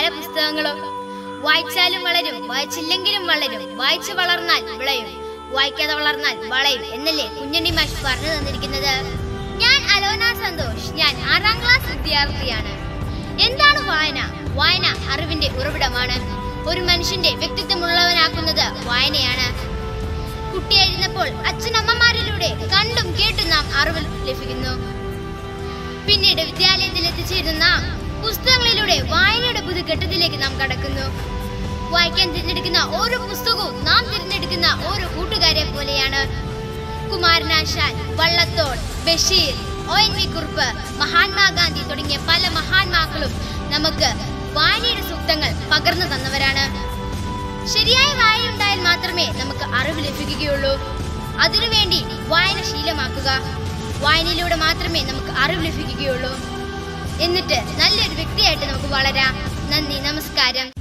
പുസ്തകങ്ങളും വായിച്ചാലും വളരും വായിച്ചില്ലെങ്കിലും വളരും വായിച്ചു വളർന്നാൽ വിളയും വായിക്കാതെ വളർന്നാൽ വളയും എന്നല്ലേ കുഞ്ഞണ്ണി മാഷ് പറഞ്ഞു തന്നിരിക്കുന്നത് ഞാൻ അലോന സന്തോഷ് ഞാൻ ആറാം ക്ലാസ് വിദ്യാർത്ഥിയാണ് എന്താണ് വായന വായന അറിവിന്റെ ഉറവിടമാണ് ഒരു മനുഷ്യന്റെ വ്യക്തിത്വമുള്ളവനാക്കുന്നത് വായനയാണ് കുട്ടിയായിരുന്നപ്പോൾ അച്ഛനമ്മമാരിലൂടെ കണ്ടും കേട്ടും നാം അറിവ് ലഭിക്കുന്നു പിന്നീട് വിദ്യാലയത്തിൽ എത്തിച്ചേരുന്ന നാം പുസ്തകങ്ങളിലൂടെ വായനയുടെ പുതുഘട്ടത്തിലേക്ക് നാം കടക്കുന്നു വായിക്കാൻ തിരഞ്ഞെടുക്കുന്ന ഓരോ പുസ്തകവും നാം തിരഞ്ഞെടുക്കുന്ന ഓരോ കൂട്ടുകാരെ പോലെയാണ് Kumaranasan Vallathol Basheer O N V Kurup Mahatma Gandhi തുടങ്ങിയ പല മഹാത്മാക്കളും നമുക്ക് വായനയുടെ സൂക്തങ്ങൾ പകർന്നു തന്നവരാണ് ശരിയായ വായന ഉണ്ടായാൽ മാത്രമേ നമുക്ക് അറിവ് ലഭിക്കുകയുള്ളൂ അതിനുവേണ്ടി വായന ശീലമാക്കുക വായനയിലൂടെ മാത്രമേ നമുക്ക് അറിവ് ലഭിക്കുകയുള്ളൂ എന്നിട്ട് നല്ലൊരു വ്യക്തിയായിട്ട് നമുക്ക് വളരാം നന്ദി നമസ്കാരം